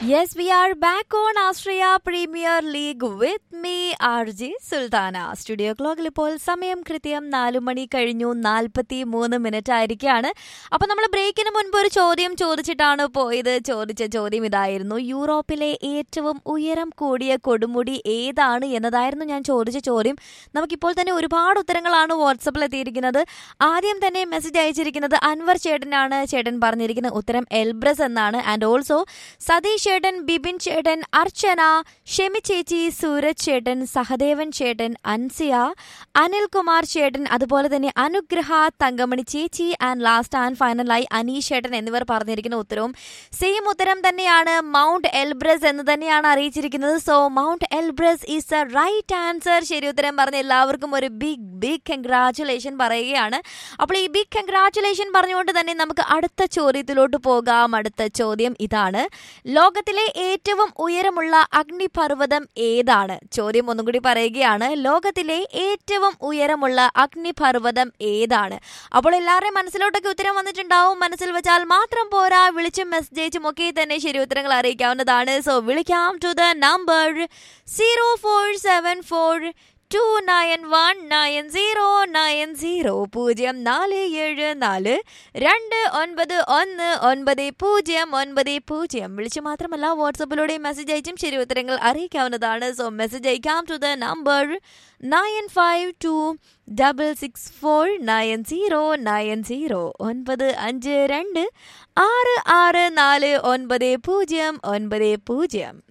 Yes, we are back on Australia Premier League with me, RJ Sulthana studio ക്ലോക്കിൽ ഇപ്പോൾ സമയം കൃത്യം നാലു മണി കഴിഞ്ഞു നാൽപ്പത്തി മൂന്ന് മിനിറ്റ് ആയിരിക്കുകയാണ് അപ്പൊ നമ്മൾ ബ്രേക്കിന് മുൻപ് ഒരു ചോദ്യം ചോദിച്ചിട്ടാണ് പോയത് ചോദിച്ച ചോദ്യം ഇതായിരുന്നു യൂറോപ്പിലെ ഏറ്റവും ഉയരം കൂടിയ കൊടുമുടി ഏതാണ് എന്നതായിരുന്നു ഞാൻ ചോദിച്ച ചോദ്യം നമുക്കിപ്പോൾ തന്നെ ഒരുപാട് ഉത്തരങ്ങളാണ് വാട്സപ്പിൽ എത്തിയിരിക്കുന്നത് ആദ്യം തന്നെ മെസ്സേജ് അയച്ചിരിക്കുന്നത് അൻവർ ചേട്ടനാണ് ചേട്ടൻ പറഞ്ഞിരിക്കുന്ന ഉത്തരം എൽബ്രസ് എന്നാണ് ആൻഡ് ഓൾസോ സതീഷ് ചേട്ടൻ ബിബിൻ ചേട്ടൻ അർച്ചന ഷെമി ചേച്ചി സൂരജ് ചേട്ടൻ സഹദേവൻ ചേട്ടൻ അൻസിയ അനിൽകുമാർ ചേട്ടൻ അതുപോലെ തന്നെ അനുഗ്രഹ തങ്കമണി ചേച്ചി ആൻഡ് ലാസ്റ്റ് ആൻഡ് ഫൈനലായി അനീഷ് ചേട്ടൻ എന്നിവർ പറഞ്ഞിരിക്കുന്ന ഉത്തരവും സെയിം ഉത്തരം തന്നെയാണ് മൗണ്ട് എൽബ്രസ് എന്ന് തന്നെയാണ് അറിയിച്ചിരിക്കുന്നത് so mount Elbrus is the right answer ശരി ഉത്തരം പറഞ്ഞ എല്ലാവർക്കും ഒരു ബിഗ് ബിഗ് കൺഗ്രാറ്റുലേഷൻ പറയുകയാണ് അപ്പോൾ ഈ ബിഗ് കൺഗ്രാറ്റുലേഷൻ പറഞ്ഞുകൊണ്ട് തന്നെ നമുക്ക് അടുത്ത ചോദ്യത്തിലോട്ട് പോകാം അടുത്ത ചോദ്യം ഇതാണ് ലോകത്തിലെ ഏറ്റവും ഉയരമുള്ള അഗ്നിപർവ്വതം ഏതാണ് ചോദ്യം ഒന്നും കൂടി പറയുകയാണ് ലോകത്തിലെ ഏറ്റവും ഉയരമുള്ള അഗ്നിപർവ്വതം ഏതാണ് അപ്പോൾ എല്ലാവരുടെയും മനസ്സിലോട്ടൊക്കെ ഉത്തരം വന്നിട്ടുണ്ടാവും മനസ്സിൽ വെച്ചാൽ മാത്രം പോരാ വിളിച്ചും മെസ്സേജും ഒക്കെ തന്നെ ശരി ഉത്തരങ്ങൾ അറിയിക്കാവുന്നതാണ് സോ വിളിക്കാം to the number zero four seven four two nine one nine zero nine zero പൂജ്യം നാല് ഏഴ് നാല് രണ്ട് ഒൻപത് ഒന്ന് ഒൻപത് പൂജ്യം ഒൻപത് പൂജ്യം വിളിച്ചു മാത്രമല്ല വാട്സപ്പിലൂടെ മെസ്സേജ് അയച്ചും ശരി ഉത്തരങ്ങൾ അറിയിക്കാവുന്നതാണ് സോ മെസ്സേജ് അയക്കാം to the number nine five two double six four nine zero nine zero ഒൻപത് അഞ്ച് രണ്ട് ആറ് ആറ് നാല് ഒൻപത് പൂജ്യം ഒൻപത് പൂജ്യം